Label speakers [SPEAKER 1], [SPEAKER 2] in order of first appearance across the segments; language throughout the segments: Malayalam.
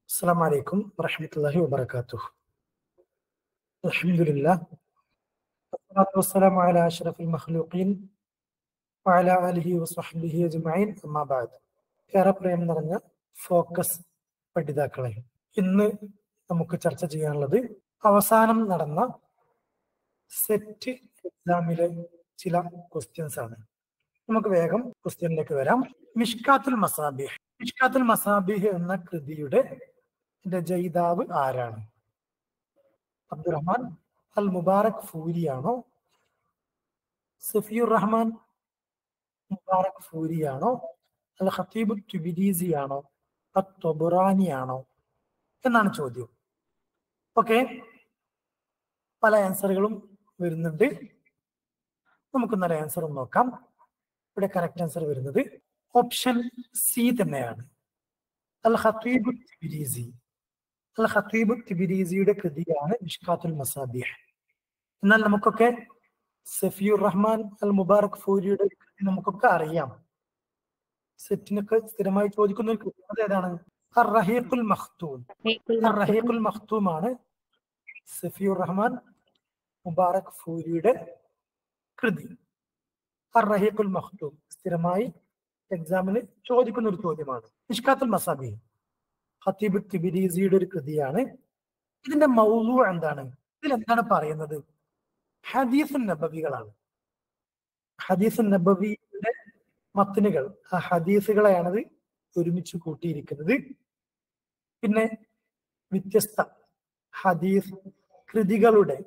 [SPEAKER 1] السلام عليكم ورحمة الله وبركاته الحمد لله والصلاة والسلام على أشرف المخلوقين وعلى آله وصحبه أجمعين أما بعد ഏറെ പ്രേം നിറഞ്ഞ ഫോക്കസ് പഠിതാക്കളെ ഇന്ന് നമുക്ക് ചർച്ച ചെയ്യാനുള്ളത് അവസാനം നടന്ന സെറ്റ് എക്സാമിലെ ചില ക്വസ്റ്റ്യൻസ് ആണ് നമുക്ക് വേഗം ക്വസ്റ്റ്യനിലേക്ക് വരാം മിഷ്കാത്തുൽ മസാബിഹ് മിഷ്കാത്തുൽ മസാബിഹ് എന്ന കൃതിയുടെ രചയിതാവ് ആരാണ് അബ്ദുറഹ്മാൻ അൽ മുബാറക് ഫൂരിയാണോ സഫിയുർ റഹ്മാൻ മുബാറക് ഫൂരിയാണോ അൽ ഖത്തീബ് ട്യുബിലീസി ആണോ അത്തൊബുറാനി ആണോ എന്നാണ് ചോദ്യം ഓക്കെ പല ആൻസറുകളും വരുന്നുണ്ട് നമുക്ക് നല്ല ആൻസർ നോക്കാം ഇവിടെ കറക്റ്റ് ആൻസർ വരുന്നത് ഓപ്ഷൻ സി തന്നെയാണ് അൽ ഖത്തീബ് തിബിരീസി അൽ ഖത്തീബ് തിബിരീസിയുടെ കൃതിയാണ് ഇഷ്കാത്തുൽ മസാബിഹ് എന്നാൽ നമുക്കൊക്കെ സഫിയുർ റഹ്മാൻ അൽ മുബാറക് ഫൂരിയുടെ കൃതി നമുക്കൊക്കെ അറിയാം സെറ്റിനൊക്കെ സ്ഥിരമായി ചോദിക്കുന്ന ഒരു കൃതി ഏതാണ് അർ റഹീഖുൽ മഖ്തൂം അർ റഹീഖുൽ മഖ്തൂമാണ് സഫിയുർ റഹ്മാൻ മുബാറക് ഫൂരിയുടെ കൃതി അർ റഹീഖുൽ മഖ്തൂം സ്ഥിരമായി എക്സാമിന് ചോദിക്കുന്ന ഒരു ചോദ്യമാണ് ഇഷ്കാത്തുൽ മസാബി ഖത്തീബ് തിബിരീസിയുടെ ഒരു കൃതിയാണ് ഇതിന്റെ മൗലു എന്താണ് ഇതിൽ എന്താണ് പറയുന്നത് ഹദീസുൻ നബവികളാണ് ഹദീസുൻ നബവിയുടെ മത്തനുകൾ ആ ഹദീസുകളെയാണത് ഒരുമിച്ച് കൂട്ടിയിരിക്കുന്നത് പിന്നെ വ്യത്യസ്ത ഹദീസ് കൃതികളുടെ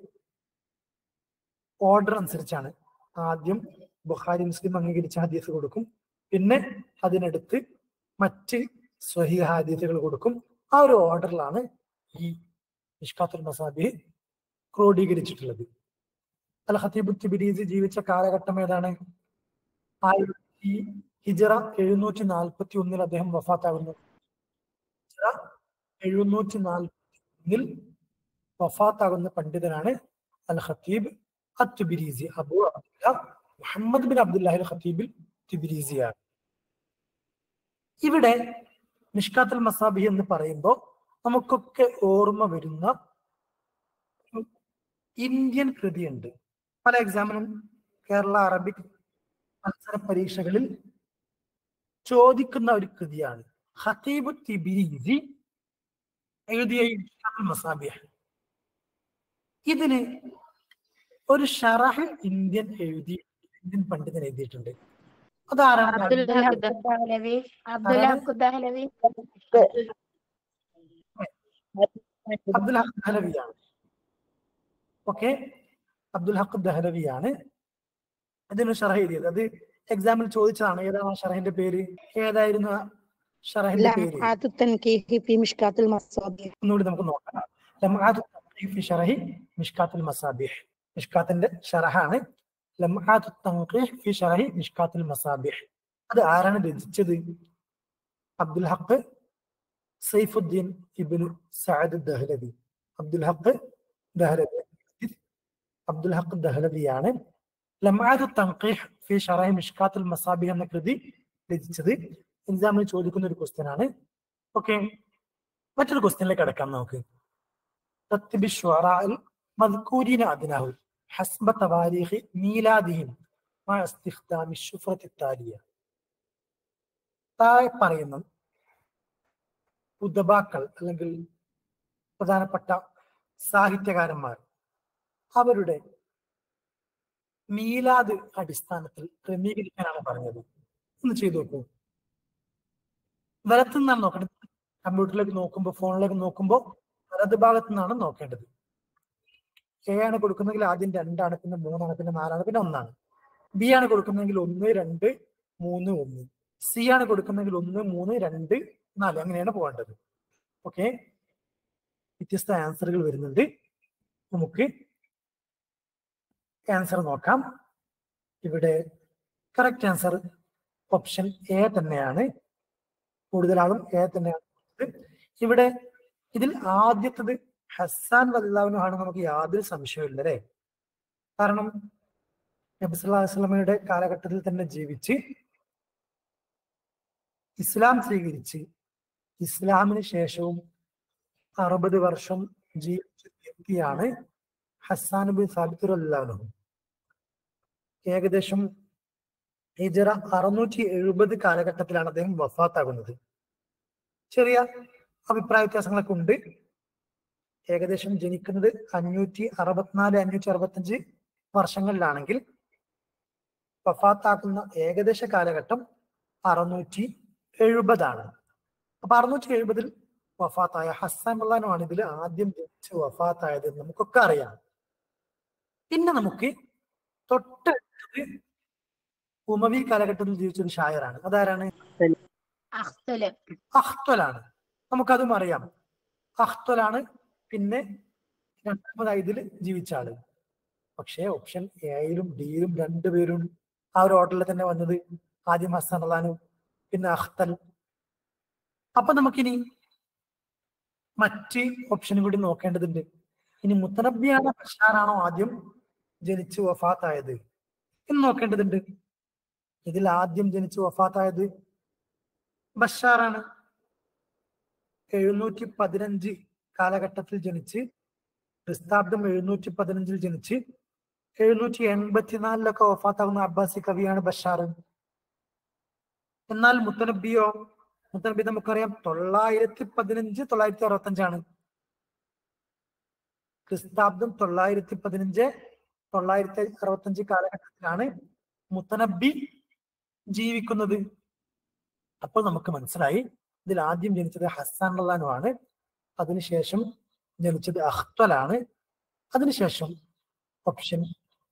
[SPEAKER 1] ഓർഡർ അനുസരിച്ചാണ് ആദ്യം ബുഖാരി മുസ്ലിം അംഗീകരിച്ച ഹദീസ് കൊടുക്കും പിന്നെ അതിനടുത്ത് മറ്റ് സ്വഹീഹ ഹദീസുകൾ കൊടുക്കും ആ ഒരു ഓർഡറിലാണ് ഈ ഇഷ്കാത്തുൽ മസാബി ക്രോഡീകരിച്ചിട്ടുള്ളത് അൽ ഹത്തീബ് തിബിരീസ് ജീവിച്ച കാലഘട്ടം ഏതാണ് ആയിരത്തി ഹിജറ എഴുന്നൂറ്റി നാൽപ്പത്തി ഒന്നിൽ അദ്ദേഹം വഫാത്താകുന്നു ഹിജറ എഴുന്നൂറ്റി നാൽപ്പത്തി ഒന്നിൽ വഫാത്താകുന്ന പണ്ഡിതനാണ് അൽ ഖത്തീബ് അത്തുബിരീസി അബു അബ്ദുല്ല മുഹമ്മദ് ബിൻ അബ്ദുല്ലാഹിൽ ഖത്തീബിൽ തിബിരീസിയാണ് ഇവിടെ നിഷ്കാത്തുൽ മസാബി എന്ന് പറയുമ്പോൾ നമുക്കൊക്കെ ഓർമ്മ വരുന്ന ഇന്ത്യൻ കൃതിയുണ്ട് പല എക്സാമിനും കേരള അറബിക് മത്സര പരീക്ഷകളിൽ ചോദിക്കുന്ന ഒരു കൃതിയാണ് ഹത്തീബ് തിബിരിജി എഴുതിയ മസാബിയ ഇതിന് ഒരു ഷറഹ് ഇന്ത്യൻ എഴുതി ഇന്ത്യൻ പണ്ഡിതൻ എഴുതിയിട്ടുണ്ട് അതാരാണ് അബ്ദുൽ ഹഖ് ദഹലവിയാണ് ഓക്കെ അബ്ദുൽ ഹഖ് ദഹലവിയാണ് ഇതിന് ഷറഹ് എഴുതിയത് അത് എക്സാമിൽ ചോദിച്ചതാണ് ഏതാണ് ആ ഷറഹിന്റെ പേര് ഏതായിരുന്നു ആ ഷറഹിന്റെ പേര് ഒന്നുകൂടി നമുക്ക് നോക്കാം ലംആത്ത് തൻഖീഹ് ഫി ഷറഹി മിഷ്കാത്തുൽ മസാബിഹ് മിഷ്കാത്തിന്റെ ഷറഹാണ് ലംആത്ത് തൻഖീഹ് ഫി ഷറഹി മിഷ്കാത്തുൽ മസാബിഹ് അത് ആരാണ് രചിച്ചത് അബ്ദുൽ ഹഖ് സൈഫുദ്ദീൻ ഇബ്നു സഅദ് ദഹ്ലവി അബ്ദുൽ ഹഖ് ദഹ്ലവി അബ്ദുൽ ഹഖ് ദഹ്ലവിയാണ് ലംആത്ത് തൻഖീഹ് ഫി ഷറഹി മിഷ്കാത്തുൽ മസാബിഹ് എന്ന കൃതി രചിച്ചത് എക്സാമിന് ചോദിക്കുന്ന ഒരു ക്വസ്റ്റ്യൻ ആണ് ഓക്കെ മറ്റൊരു ക്വസ്റ്റ്യനിലേക്ക് കിടക്കാം നമുക്ക് رتب الشعراء المذكورين أدناه حسب تواريخ ميلادهم مع استخدام الشفرة التالية താഴെ പറയുന്ന ഉദബാക്കൾ അല്ലെങ്കിൽ പ്രധാനപ്പെട്ട സാഹിത്യകാരന്മാർ അവരുടെ മീലാദ് അടിസ്ഥാനത്തിൽ ക്രമീകരിക്കാനാണ് പറഞ്ഞത് ഒന്ന് ചെയ്തു നോക്കൂ വലത്തു നിന്നാണ് നോക്കേണ്ടത് കമ്പ്യൂട്ടറിലേക്ക് നോക്കുമ്പോൾ ഫോണിലേക്ക് നോക്കുമ്പോൾ വലത് ഭാഗത്തു നിന്നാണ് നോക്കേണ്ടത് എ ആണ് കൊടുക്കുന്നെങ്കിൽ ആദ്യം രണ്ടാണ് പിന്നെ മൂന്നാണ് പിന്നെ നാലാണ് പിന്നെ ഒന്നാണ് ബി ആണ് കൊടുക്കുന്നെങ്കിൽ ഒന്ന് രണ്ട് മൂന്ന് ഒന്ന് സി ആണ് കൊടുക്കുന്നെങ്കിൽ ഒന്ന് മൂന്ന് രണ്ട് നാല് അങ്ങനെയാണ് പോകേണ്ടത് ഓക്കെ വ്യത്യസ്ത ആൻസറുകൾ വരുന്നുണ്ട് നമുക്ക് ആൻസർ നോക്കാം ഇവിടെ കറക്റ്റ് ആൻസർ ഓപ്ഷൻ എ തന്നെയാണ് കൂടുതൽ ആളും എ തന്നെയാണ് ഇവിടെ ഇതിൽ ആദ്യത്തത് ഹസാൻ വല്ലാവിനും ആണെന്ന് നമുക്ക് യാതൊരു സംശയമില്ല അല്ലേ കാരണം നബി സല്ലല്ലാഹു അലൈഹി വസല്ലമയുടെ കാലഘട്ടത്തിൽ തന്നെ ജീവിച്ച് ഇസ്ലാം സ്വീകരിച്ച് ഇസ്ലാമിന് ശേഷവും അറുപത് വർഷം ജീവിച്ച വ്യക്തിയാണ് ഹസ്സാൻ ബിൻ സാബിത്ത് അല്ലാഹു ഏകദേശം ഹിജറ അറുന്നൂറ്റി എഴുപത് കാലഘട്ടത്തിലാണ് അദ്ദേഹം വഫാത്താകുന്നത് ചെറിയ അഭിപ്രായ വ്യത്യാസങ്ങളൊക്കെ ഉണ്ട് ഏകദേശം ജനിക്കുന്നത് അഞ്ഞൂറ്റി അറുപത്തിനാല് അഞ്ഞൂറ്റി അറുപത്തഞ്ച് വർഷങ്ങളിലാണെങ്കിൽ വഫാത്താക്കുന്ന ഏകദേശ കാലഘട്ടം അറുന്നൂറ്റി എഴുപതാണ് അപ്പൊ അറുന്നൂറ്റി എഴുപതിൽ വഫാത്തായ ഹസ്സാൻ മുള്ളാനുമാണ് ഇതിൽ ആദ്യം ജനിച്ച് വഫാത്തായത് എന്ന് നമുക്കൊക്കെ അറിയാം പിന്നെ നമുക്ക് തൊട്ടടുത്തത് ഉമവി കാലഘട്ടത്തിൽ ജീവിച്ചൊരു ഷായറാണ് അതാരാണ്
[SPEAKER 2] അഖ്തല്
[SPEAKER 1] അഖ്ത്വലാണ് നമുക്കതും അറിയാം അഖ്ത്വലാണ് പിന്നെ രണ്ടാമതായി ഇതിൽ ജീവിച്ച ആള് പക്ഷേ ഓപ്ഷൻ എയിലും ഡിയിലും രണ്ടുപേരും ആ ഒരു ഓർഡറിൽ തന്നെ വന്നത് ആദ്യം ഹസൻ അള്ളാനും പിന്നെ അഖ്തൽ അപ്പൊ നമുക്കിനി മറ്റ് ഓപ്ഷനും കൂടി നോക്കേണ്ടതുണ്ട് ഇനി മുത്തനബിയാണോ ബഷാറാണോ ആദ്യം ജനിച്ച് വഫാത്തായത് എന്ന് നോക്കേണ്ടതുണ്ട് ഇതിൽ ആദ്യം ജനിച്ച് വഫാത്തായത് ബഷാറാണ് എഴുന്നൂറ്റി പതിനഞ്ച് കാലഘട്ടത്തിൽ ജനിച്ച് ക്രിസ്താബ്ദം എഴുന്നൂറ്റി പതിനഞ്ചിൽ ജനിച്ച് എഴുന്നൂറ്റി എൺപത്തിനാലിലൊക്കെ വഫാത്താകുന്ന അബ്ബാസി കവിയാണ് ബഷാർ എന്നാൽ മുത്തനബിയോ മുത്തനബി നമുക്കറിയാം തൊള്ളായിരത്തി പതിനഞ്ച് തൊള്ളായിരത്തി അറുപത്തഞ്ചാണ് ക്രിസ്താബ്ദം തൊള്ളായിരത്തി പതിനഞ്ച് തൊള്ളായിരത്തി അറുപത്തഞ്ച് കാലഘട്ടത്തിലാണ് മുത്തനബി ജീവിക്കുന്നത് അപ്പോൾ നമുക്ക് മനസ്സിലായി ഇതിൽ ആദ്യം ജനിച്ചത് ഹസാൻ അള്ളാനുമാണ് അതിനുശേഷം ജനിച്ചത് അഖ്ത്വലാണ് അതിനുശേഷം ഓപ്ഷൻ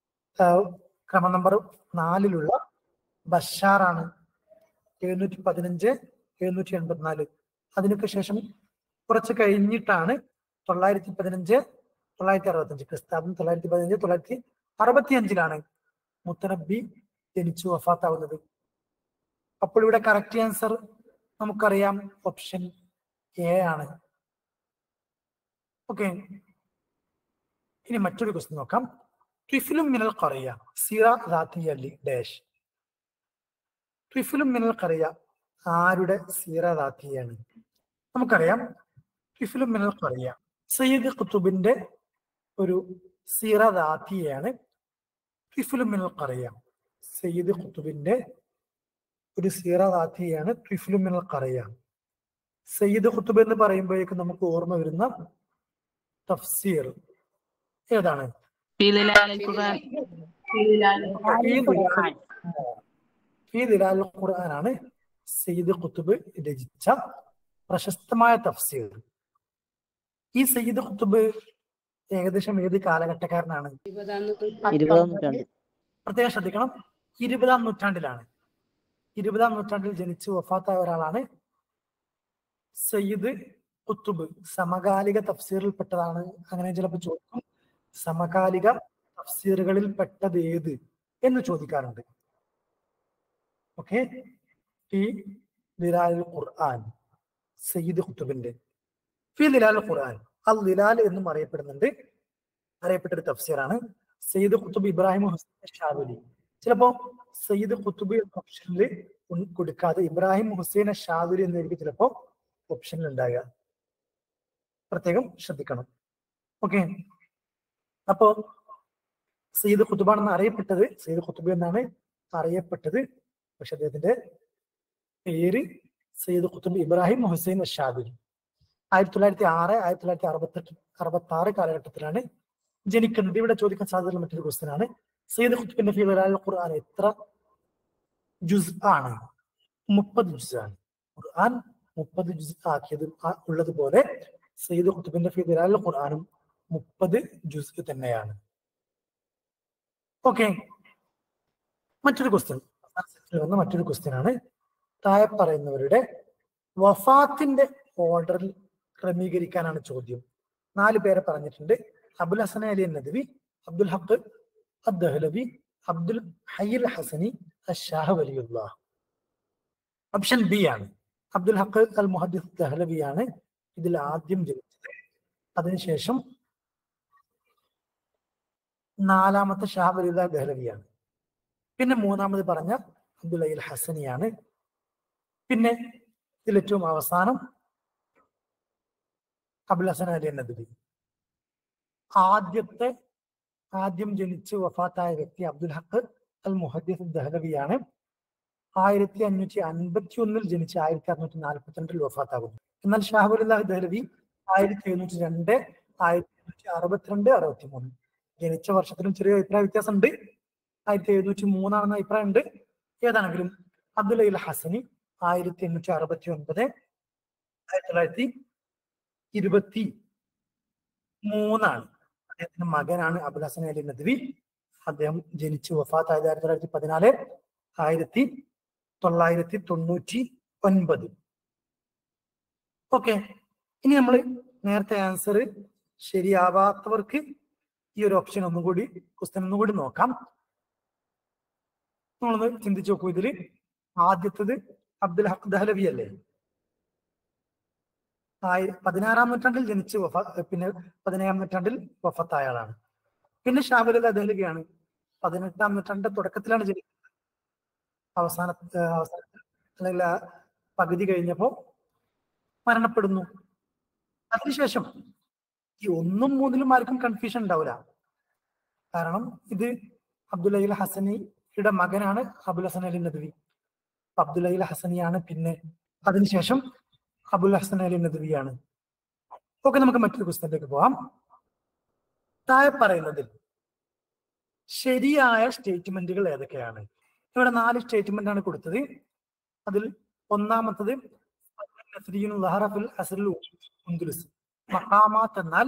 [SPEAKER 1] ക്രമ നമ്പർ നാലിലുള്ള ബഷാറാണ് എഴുന്നൂറ്റി പതിനഞ്ച് എഴുന്നൂറ്റി എൺപത്തിനാല് അതിനൊക്കെ ശേഷം കുറച്ച് കഴിഞ്ഞിട്ടാണ് തൊള്ളായിരത്തി പതിനഞ്ച് തൊള്ളായിരത്തി അറുപത്തഞ്ച് ക്രിസ്താബും തൊള്ളായിരത്തി പതിനഞ്ച് തൊള്ളായിരത്തി അറുപത്തി അഞ്ചിലാണ് മുത്തനബി ജനിച്ചു വഫാത്താവുന്നത് അപ്പോൾ ഇവിടെ കറക്റ്റ് ആൻസർ നമുക്കറിയാം ഓപ്ഷൻ എ ആണ് ഓക്കെ ഇനി മറ്റൊരു ക്വസ്റ്റ്യൻ നോക്കാം ട്വിഫിലും മിനൽ കറിയ സിറ റാത്തി അലി ഡാഷ് ട്വിഫിലും മിനൽ കറിയ ആരുടെ സീറ റാത്തിയാണ് നമുക്കറിയാം ട്വിഫിലും മിനൽ കറിയ സയ്യിദ് ഖുത്തുബിന്റെ ഒരു സീറ റാത്തിയാണ് ട്വിഫിലും മിനൽ കറിയ സയ്യിദ് ഖുത്തുബിന്റെ ഒരു സീറ റാത്തിയാണ് ട്വിഫിലും മിനൽ കറിയ സയ്യിദ് ഖുത്തുബ് എന്ന് പറയുമ്പോഴേക്കും നമുക്ക് ഓർമ്മ വരുന്ന തഫ്സീർ ഏതാണ്
[SPEAKER 3] في ظلال القرآن
[SPEAKER 2] في ظلال
[SPEAKER 1] ഈ ഈ ദിലാൽ ഖുർആൻ ആണ് സയ്യിദ് ഖുത്തുബ് രചിച്ച പ്രശസ്തമായ തഫ്സീർ ഈ സയ്യിദ് ഖുത്തുബ് ഏകദേശം ഏത് കാലഘട്ടക്കാരനാണ്
[SPEAKER 4] ഇരുപതാം നൂറ്റാണ്ട്
[SPEAKER 1] പ്രത്യേകം ശ്രദ്ധിക്കണം ഇരുപതാം നൂറ്റാണ്ടിലാണ് ഇരുപതാം നൂറ്റാണ്ടിൽ ജനിച്ച് വഫാത്തായ ഒരാളാണ് സയ്യിദ് ഖുത്തുബ് സമകാലിക തഫ്സീറിൽപ്പെട്ടതാണ് അങ്ങനെ ചിലപ്പോൾ ചോദിക്കും സമകാലിക തഫ്സീറുകളിൽ പെട്ടത് ഏത് എന്ന് ചോദിക്കാറുണ്ട് ഓക്കെ ഈ ദിലാൽ ഖുർആൻ സയ്യിദ് ഖുത്തുബിന്റെ ഫി ദിലാൽ ഖുർആൻ അൽ ദിലാൽ എന്നും അറിയപ്പെടുന്നുണ്ട് അറിയപ്പെട്ട ഒരു തഫ്സീറാണ് സയ്യിദ് ഖുത്തുബ് ഇബ്രാഹിം ഹുസൈൻ ഷാദുലി ചിലപ്പോ സയ്യിദ് ഖുത്തുബ് എന്ന ഓപ്ഷനിൽ കൊടുക്കാതെ ഇബ്രാഹിം ഹുസൈൻ ഷാദുലി എന്നായിരിക്കും ചിലപ്പോ ഓപ്ഷനിൽ ഉണ്ടാകുക പ്രത്യേകം ശ്രദ്ധിക്കണം ഓക്കെ അപ്പോ സയ്യിദ് ഖുത്തുബാണെന്ന് അറിയപ്പെട്ടത് സയ്യിദ് ഖുത്തുബ് എന്നാണ് അറിയപ്പെട്ടത് പക്ഷെ അദ്ദേഹത്തിന്റെ പേര് സയ്യിദ് ഖുത്തുബ് ഇബ്രാഹിം ഹുസൈൻ ഷാദുലി ആയിരത്തി തൊള്ളായിരത്തി ആറ് ആയിരത്തി തൊള്ളായിരത്തി അറുപത്തെട്ട് അറുപത്തി ആറ് കാലഘട്ടത്തിലാണ് ജനിക്കുന്നത് ഇവിടെ ചോദിക്കാൻ സാധ്യതയുള്ള മറ്റൊരു ക്വസ്റ്റ്യൻ ആണ് സയ്യിദ് ഖുത്തുബിന്റെ ഫി ദലാൽ ഖുർആൻ എത്ര ജുസ് ആണ് മുപ്പത് ജുസ് ആണ് ഖുർആൻ മുപ്പത് ജുസ് ആക്കിയത് ആ- ഉള്ളതുപോലെ സയ്യിദ് ഖുത്തുബിന്റെ ഫി ദലാൽ ഖുർആനും മുപ്പത് ജുസ് തന്നെയാണ് ഓക്കെ മറ്റൊരു ക്വസ്റ്റ്യൻ വന്ന മറ്റൊരു ക്വസ്റ്റ്യൻ ആണ് താഴെ പറയുന്നവരുടെ വഫാത്തിന്റെ ഓർഡറിൽ ക്രമീകരിക്കാനാണ് ചോദ്യം നാല് പേരെ പറഞ്ഞിട്ടുണ്ട് അബുൽ ഹസൻ അലി നദവി അബ്ദുൽ ഹക്ക് അദ്ദഹലവി അബ്ദുൽ ഹയ്യൽ ഹസനി അഷാഹ് വലിയുള്ള ഓപ്ഷൻ ബി ആണ് അബ്ദുൽ ഹക്ക് അൽ മുഹദ്ദിസ് ദഹലവിയാണ് ഇതിൽ ആദ്യം ജനിച്ചത് അതിനുശേഷം നാലാമത്തെ ഷാഹ് വലിയുള്ള ദഹലവിയാണ് പിന്നെ മൂന്നാമത് പറഞ്ഞ അബ്ദുൽ അയ്യൽ ഹസനിയാണ് പിന്നെ ഇതിൽ ഏറ്റവും അവസാനം അബുൽ ഹസൻ അലി നദ്വി ആദ്യത്തെ ആദ്യം ജനിച്ച് വഫാത്തായ വ്യക്തി അബ്ദുൽ ഹക്ക് അൽ മുഹദ്ദിസ് ദഹലവിയാണ് ആയിരത്തി അഞ്ഞൂറ്റി അൻപത്തി ഒന്നിൽ ജനിച്ച് ആയിരത്തി അറുന്നൂറ്റി നാൽപ്പത്തിരണ്ടിൽ വഫാത്താകുന്നു എന്നാൽ ഷാഹുലുല്ലാഹ് ദഹലവി ആയിരത്തി എഴുന്നൂറ്റി രണ്ട് ആയിരത്തി എഴുന്നൂറ്റി അറുപത്തിരണ്ട് അറുപത്തി മൂന്ന് ജനിച്ച വർഷത്തിലും ചെറിയ അഭിപ്രായ വ്യത്യാസമുണ്ട് ആയിരത്തി എഴുന്നൂറ്റി മൂന്നാണെന്ന അഭിപ്രായം ഉണ്ട് ഏതാണെങ്കിലും അബ്ദുൽ ഹസനി ആയിരത്തി എണ്ണൂറ്റി അറുപത്തി ഒൻപത് ആയിരത്തി തൊള്ളായിരത്തി ഇരുപത്തി മൂന്നാണ് അദ്ദേഹത്തിന്റെ മകനാണ് അബുൽ ഹസൻ അലി നദ്വി അദ്ദേഹം ജനിച്ചു വഫാത്തായത് ആയിരത്തി തൊള്ളായിരത്തി പതിനാല് ആയിരത്തി തൊള്ളായിരത്തി തൊണ്ണൂറ്റി ഒൻപത് ഓക്കെ ഇനി നമ്മൾ നേരത്തെ ആൻസർ ശരിയാവാത്തവർക്ക് ഈ ഒരു ഓപ്ഷൻ ഒന്നും കൂടി ക്വസ്റ്റ്യൻ ഒന്നും കൂടി നോക്കാം നമ്മളൊന്ന് ചിന്തിച്ചു നോക്കൂ ഇതില് ആദ്യത്തത് അബ്ദുൽ ഹക്ക് ദഹലവി അല്ലേ ആയി പതിനാറാം നൂറ്റാണ്ടിൽ ജനിച്ച് വഫ പിന്നെ പതിനേഴാം നൂറ്റാണ്ടിൽ വഫത്തായ ആളാണ് പിന്നെ ഷാബുൽ ദഹലവിയാണ് പതിനെട്ടാം നൂറ്റാണ്ടിന്റെ തുടക്കത്തിലാണ് ജനിക്കുന്നത് അവസാന അവസാന അല്ലെങ്കിൽ ആ പകുതി കഴിഞ്ഞപ്പോ മരണപ്പെടുന്നു അതിനുശേഷം ഈ ഒന്നും മൂന്നിലും ആർക്കും കൺഫ്യൂഷൻ ഉണ്ടാവില്ല കാരണം ഇത് അബ്ദുൽ ഹസനിയുടെ മകനാണ് അബുൽ ഹസൻ അലി നദ്വി അബ്ദുൽ ഹസനിയാണ് പിന്നെ അതിനുശേഷം അബുൽ ഹസൻ അലി നദ്വിയാണ് ഓക്കെ നമുക്ക് മറ്റൊരു പുസ്തകത്തിലേക്ക് പോവാം താഴെ പറയുന്നതിൽ ശരിയായ സ്റ്റേറ്റ്മെന്റുകൾ ഏതൊക്കെയാണ് ഇവിടെ നാല് സ്റ്റേറ്റ്മെന്റ് ആണ് കൊടുത്തത് അതിൽ ഒന്നാമത്തത് മക്കാമാത്ത് എന്നാൽ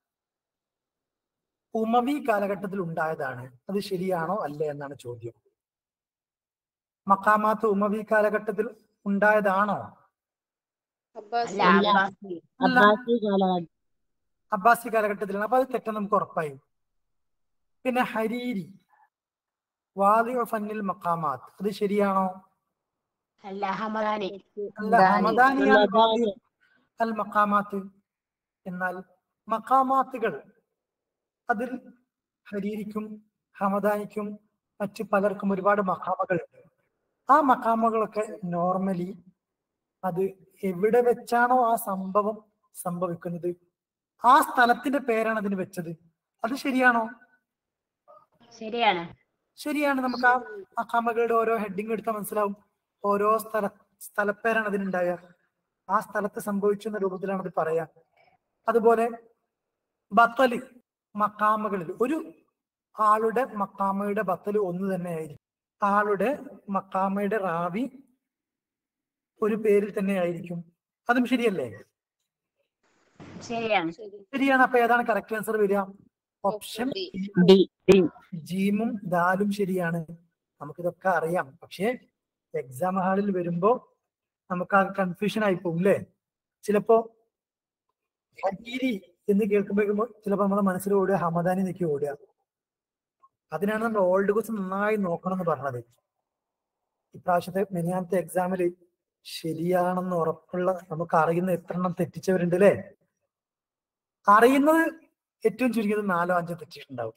[SPEAKER 1] ഉമവി കാലഘട്ടത്തിൽ ഉണ്ടായതാണ് അത് ശരിയാണോ അല്ലേ എന്നാണ് ചോദ്യം മക്കാമാത്ത് ഉമവി കാലഘട്ടത്തിൽ ഉണ്ടായതാണോ
[SPEAKER 2] അല്ല അബ്ബാസി
[SPEAKER 4] അബ്ബാസി കാലഘട്ടം
[SPEAKER 1] അബ്ബാസി കാലഘട്ടത്തിലാണ് അപ്പൊ അത് തെറ്റെന്ന് നമുക്ക് ഉറപ്പായി പിന്നെ ഹരീരി വാദി ഫന്നിൽ മക്കാമാത്ത് അത് ശരിയാണോ
[SPEAKER 2] അല്ല ഹമദാനി
[SPEAKER 1] അല്ല ഹമദാനിയാണ് വാദി അൽ മക്കാമാത്ത് എന്നാൽ മക്കാമാത്തുകൾ അതിൽ ഹരീരിക്കും ഹമദാനിക്കും മറ്റു പലർക്കും ഒരുപാട് മക്കാമകളുണ്ട് ആ മക്കാമകളൊക്കെ നോർമലി അത് എവിടെ വെച്ചാണോ ആ സംഭവം സംഭവിക്കുന്നത് ആ സ്ഥലത്തിന്റെ പേരാണ് അതിന് വെച്ചത് അത് ശരിയാണോ
[SPEAKER 2] ശരിയാണ്
[SPEAKER 1] ശരിയാണ് നമുക്ക് ആ മക്കാമകളുടെ ഓരോ ഹെഡിങ് എടുത്താൽ മനസ്സിലാവും ഓരോ സ്ഥല സ്ഥലപ്പേരാണ് അതിനുണ്ടാവുക ആ സ്ഥലത്ത് സംഭവിച്ചു എന്ന രൂപത്തിലാണ് അത് പറയാ അതുപോലെ ബത്തല് മക്കാമകളിൽ ഒരു ആളുടെ മക്കാമയുടെ ബത്തല് ഒന്ന് തന്നെയായിരിക്കും ആളുടെ മക്കാമയുടെ റാവി ഒരു പേരിൽ തന്നെ ആയിരിക്കും അതും ശരിയല്ലേ
[SPEAKER 2] ശരിയാണ്
[SPEAKER 1] ശരിയാണ് അപ്പൊ ഏതാണ് കറക്റ്റ് ആൻസർ വരിക ഓപ്ഷൻ
[SPEAKER 4] ഡി ഡി
[SPEAKER 1] ജീമും ദാലും ശരിയാണ് നമുക്കിതൊക്കെ അറിയാം പക്ഷേ എക്സാം ഹാളിൽ വരുമ്പോ നമുക്ക് ആ കൺഫ്യൂഷൻ ആയി പോകും അല്ലേ ചിലപ്പോ ഹരീരി എന്ന് കേൾക്കുമ്പോഴേക്കും ചിലപ്പോ നമ്മുടെ മനസ്സിൽ ഓടുക ഹമദാനി നിൽക്കി ഓടുക അതിനാണ് നമ്മൾ ഓൾഡ് കോഴ്സ് നന്നായി നോക്കണം എന്ന് പറഞ്ഞത് ഇപ്രാവശ്യത്തെ മെനിയാമത്തെ എക്സാമിൽ ശരിയാണെന്ന് ഉറപ്പുള്ള നമുക്ക് അറിയുന്ന എത്ര എണ്ണം തെറ്റിച്ചവരുണ്ട് അല്ലേ അറിയുന്നത് ഏറ്റവും ചുരുങ്ങിയത് നാലോ അഞ്ചോ തെറ്റിയിട്ടുണ്ടാവും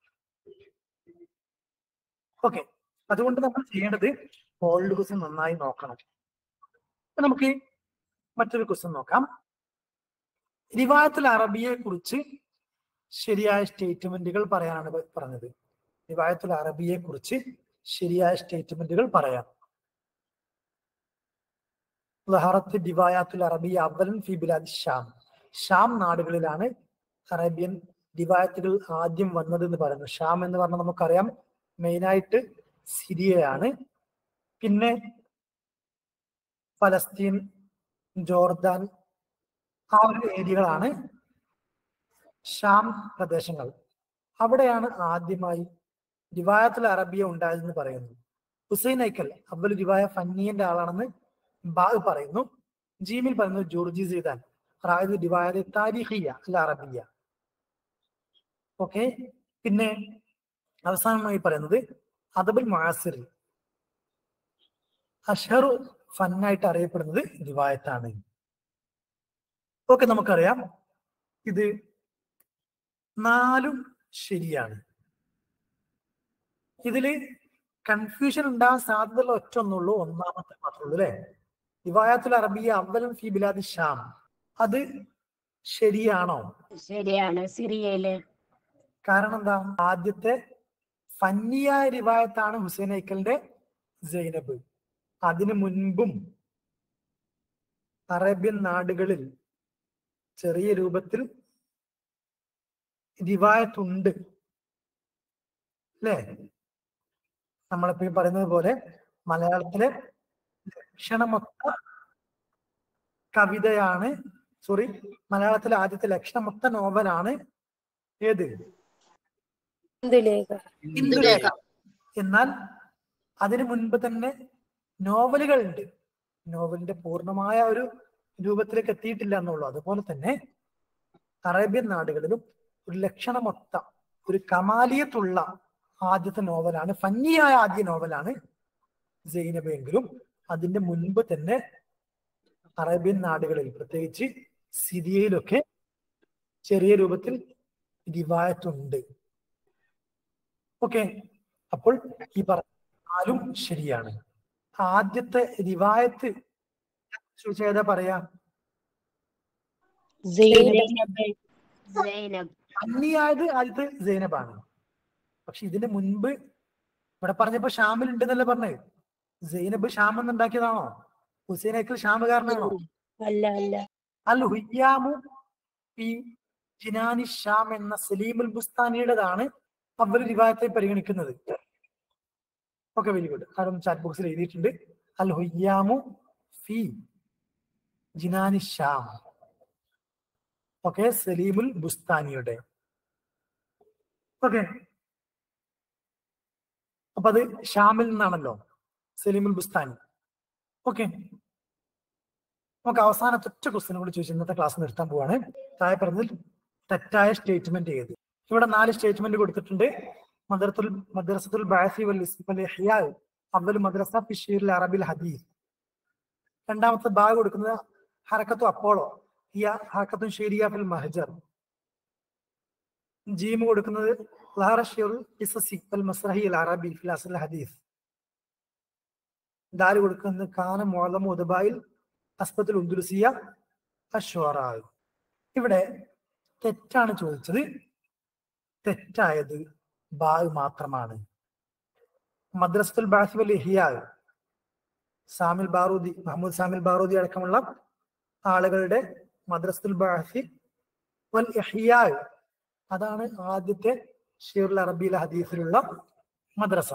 [SPEAKER 1] ഓക്കെ അതുകൊണ്ട് നമ്മൾ ചെയ്യേണ്ടത് ഓൾഡ് ക്വസ്റ്റ്യൻ നന്നായി നോക്കണം അപ്പൊ നമുക്ക് മറ്റൊരു ക്വസ്റ്റ്യൻ നോക്കാം റിവായത്തുൽ അറബിയെ കുറിച്ച് ശരിയായ സ്റ്റേറ്റ്മെന്റുകൾ പറയാനാണ് പ- പറഞ്ഞത് റിവായത്തുൽ അറബിയെ കുറിച്ച് ശരിയായ സ്റ്റേറ്റ്മെന്റുകൾ പറയാം ലഹറത്ത് ദിവായാത്തുൽ അറബിയ അവലൻ ഫി ബിലാദ് ഷാം ഷാം നാടുകളിലാണ് അറേബ്യൻ ദിവായത്തുകൾ ആദ്യം വന്നത് എന്ന് പറയുന്നു ഷാം എന്ന് പറഞ്ഞാൽ നമുക്കറിയാം മെയിനായിട്ട് സിരിയയാണ് പിന്നെ ഫലസ്തീൻ ജോർദാൻ ആ ഒരു ഏരിയകളാണ് ഷാം പ്രദേശങ്ങൾ അവിടെയാണ് ആദ്യമായി റിവായത്തുൽ അറബിയ ഉണ്ടായതെന്ന് പറയുന്നു ഹുസൈൻ ഐക്കൽ അവൽ റിവായ ഫന്നിയന്റെ ആളാണെന്ന് ബാഗ് പറയുന്നു ജീമിൽ പറയുന്നു ജോർജി സീദാൻ അതായത് റിവായത്ത് താരിഖിയ അല്ല അറബിയ ഓക്കെ പിന്നെ അവസാനമായി പറയുന്നത് അദബുൽ മുആസിർ അഷറു ഫന്നായിട്ട് അറിയപ്പെടുന്നത് റിവായത്താണ് ഓക്കെ നമുക്കറിയാം ഇത് നാലും ശരിയാണ് ഇതില് കൺഫ്യൂഷൻ ഉണ്ടാകാൻ സാധ്യതയുള്ള ഒറ്റ ഒന്നുള്ളൂ ഒന്നാമത്തെ മാത്രമേ ഉള്ളൂ അല്ലെ റിവായത്തുൽ അറബിയ അവലം ഫി ബിലാദി ഷാം അത് ശരിയാണോ
[SPEAKER 2] ശരിയാണ് സിറിയയില്
[SPEAKER 1] കാരണം എന്താ ആദ്യത്തെ ഫന്നിയായ റിവായത്താണ് ഹുസൈൻ ഐക്കലിന്റെ സൈനബ് അതിനു മുൻപും അറേബ്യൻ നാടുകളിൽ ചെറിയ രൂപത്തിൽ റിവായത്തുണ്ട് അല്ലേ നമ്മളിപ്പോ ഈ പറയുന്നത് പോലെ മലയാളത്തിലെ ലക്ഷണമൊത്ത കവിതയാണ് സോറി മലയാളത്തിലെ ആദ്യത്തെ ലക്ഷണമൊത്ത നോവലാണ് ഏത്
[SPEAKER 5] ഇന്ദുലേഖ
[SPEAKER 1] ഇന്ദുലേഖ എന്നാൽ അതിനു മുൻപ് തന്നെ നോവലുകൾ ഉണ്ട് നോവലിന്റെ പൂർണ്ണമായ ഒരു രൂപത്തിലേക്ക് എത്തിയിട്ടില്ല എന്നുള്ളൂ അതുപോലെ തന്നെ അറേബ്യൻ നാടുകളിലും ഒരു ലക്ഷണമൊത്ത ഒരു കമാലിയത്തുള്ള ആദ്യത്തെ നോവലാണ് ഫന്നിയായ ആദ്യ നോവലാണ് സൈനബ് എങ്കിലും അതിന്റെ മുൻപ് തന്നെ അറേബ്യൻ നാടുകളിൽ പ്രത്യേകിച്ച് സിറിയയിലൊക്കെ ചെറിയ രൂപത്തിൽ റിവായത്തുണ്ട് ഓക്കെ അപ്പോൾ ഈ പറഞ്ഞാലും ശരിയാണ് ആദ്യത്തെ റിവായത്ത് ചോദിച്ചാൽ ഏതാ പറയാ
[SPEAKER 5] സൈനബ്
[SPEAKER 2] സൈനബ്
[SPEAKER 1] അന്നിയായത് ആദ്യത്തെ സൈനബാണ് പക്ഷെ ഇതിന് മുൻപ് ഇവിടെ പറഞ്ഞപ്പോ ഷാമിൽ ഉണ്ടെന്നല്ലേ പറഞ്ഞത് സൈനബ് ഷാം എന്നുണ്ടാക്കിയതാണോ ഹുസൈനേക്കൽ ഷാമുകാരനാണോ
[SPEAKER 5] അല്ല അല്ല
[SPEAKER 1] അൽ ഹുയ്യാമു ഈ ജിനാനി ഷാം എന്ന സലീമുൽ ബുസ്താനിയുടേതാണ് അവർ റിവായത്തെ പരിഗണിക്കുന്നത് ഓക്കെ വെരി ഗുഡ് ആരും ചാറ്റ് ബോക്സിൽ എഴുതിയിട്ടുണ്ട് അൽ ഹുയ്യാമു ഫി ജിനാനി ഷാം ഓക്കെ സലീമുൽ ബുസ്താനിയുടെ ഓക്കെ അപ്പൊ അത് ഷാമിൽ നിന്നാണല്ലോ സലീമുൽ ബുസ്താനി ഓക്കെ നമുക്ക് അവസാനത്തെ ഒറ്റ ക്വസ്റ്റിനെ കൂടി ചോദിച്ചു ഇന്നത്തെ ക്ലാസ് നിർത്താൻ പോവാണ് താഴെ പറഞ്ഞതിൽ തെറ്റായ സ്റ്റേറ്റ്മെന്റ് ചെയ്ത് ഇവിടെ നാല് സ്റ്റേറ്റ്മെന്റ് കൊടുത്തിട്ടുണ്ട് മദ്രത്തുൽ മദ്രസത്തുൽ ബാസി വൽ ഇസ്- വൽ ഇഹ്യാ അവൽ മദ്രസ ഫി ഷീറിൽ അറബിൽ ഹദീസ് രണ്ടാമത്തെ ബാഗ് കൊടുക്കുന്നത് ഹറക്കത്തു അപ്പോളോ ഹിയ ഹറക്കത്തും ഷീരിയ ഫിൽ മഹജർ ജീം കൊടുക്കുന്നത് ലഹറ ഷീറുൽ ഇസസി വൽ മസ്രഹി അൽ അറബി ഫിൽ അസൽ ഹദീസ് ദാല് കൊടുക്കുന്നത് കാന മോളമ ഉദബായിൽ അസ്ബത്തുൽ ഉന്ദുലുസിയ അശ്വറാവ് ഇവിടെ തെറ്റാണ് ചോദിച്ചത് തെറ്റായത് ബാഗ് മാത്രമാണ് മദ്രസത്തുൽ ബാസിബൽ ഇഹിയാവ് സാമിൽ ബാറൂദി മുഹമ്മദ് സാമിൽ ബാറൂദി അടക്കമുള്ള ആളുകളുടെ മദ്രസത്തുൽ ബാസി വൽ ഇഹിയാവ് അതാണ് ആദ്യത്തെ ഷീറുൽ അറബിയിലെ ഹദീസിലുള്ള മദ്രസ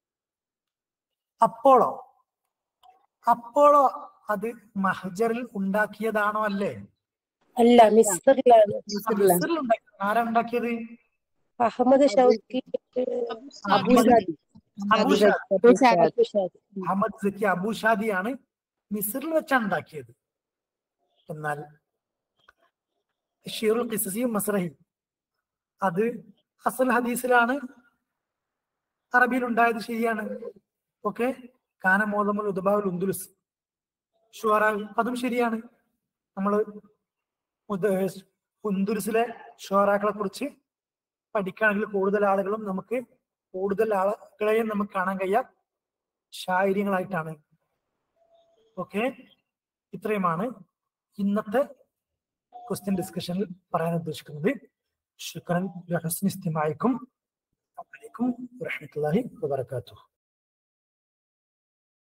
[SPEAKER 1] അപ്പോളോ അപ്പോളോ അത് മഹജറിൽ ഉണ്ടാക്കിയതാണോ അല്ലേ
[SPEAKER 5] അല്ല മിസ്റിലാണ് മിസ്റിലാണ്
[SPEAKER 1] മിസ്റിൽ ഉണ്ടാക്കിയത് ആരാ ഉണ്ടാക്കിയത്
[SPEAKER 5] അഹമ്മദ് ഷൗക്കി
[SPEAKER 1] അബൂഷാദി. അബൂഷാദി.
[SPEAKER 5] അബൂഷാദി. അബൂഷാദി.
[SPEAKER 1] അഹമ്മദ് സക്കി അബൂഷാദിയാണ് മിസ്റിൽ വെച്ചാണ് ഉണ്ടാക്കിയത് എന്നാൽ ഷീറുൽ ഖിസസിയും മസ്രഹി അത് അസൽ ഹദീസിലാണ് അറബിയിൽ ഉണ്ടായത് ശരിയാണ് ഓക്കെ കാന മോദമുൽ ഉദബാവുൽ ഉന്ദുലുസ് ഷുവറ അതും ശരിയാണ് നമ്മൾ ഉന്ദുലുസിലെ ഷുവറാക്കളെ കുറിച്ച് പഠിക്കുകയാണെങ്കിൽ കൂടുതൽ ആളുകളും നമുക്ക് കൂടുതൽ ആളുകളെയും നമുക്ക് കാണാൻ കഴിയാം ശാരീര്യങ്ങളായിട്ടാണ് ഓക്കെ ഇത്രയുമാണ് ഇന്നത്തെ ക്വസ്റ്റ്യൻ ഡിസ്കഷനിൽ പറയാൻ ഉദ്ദേശിക്കുന്നത് ശുക്രൻ ഇസ്തിമായിക്കും വലൈക്കും വറഹമത്തുള്ളാഹി വബർക്കാത്തു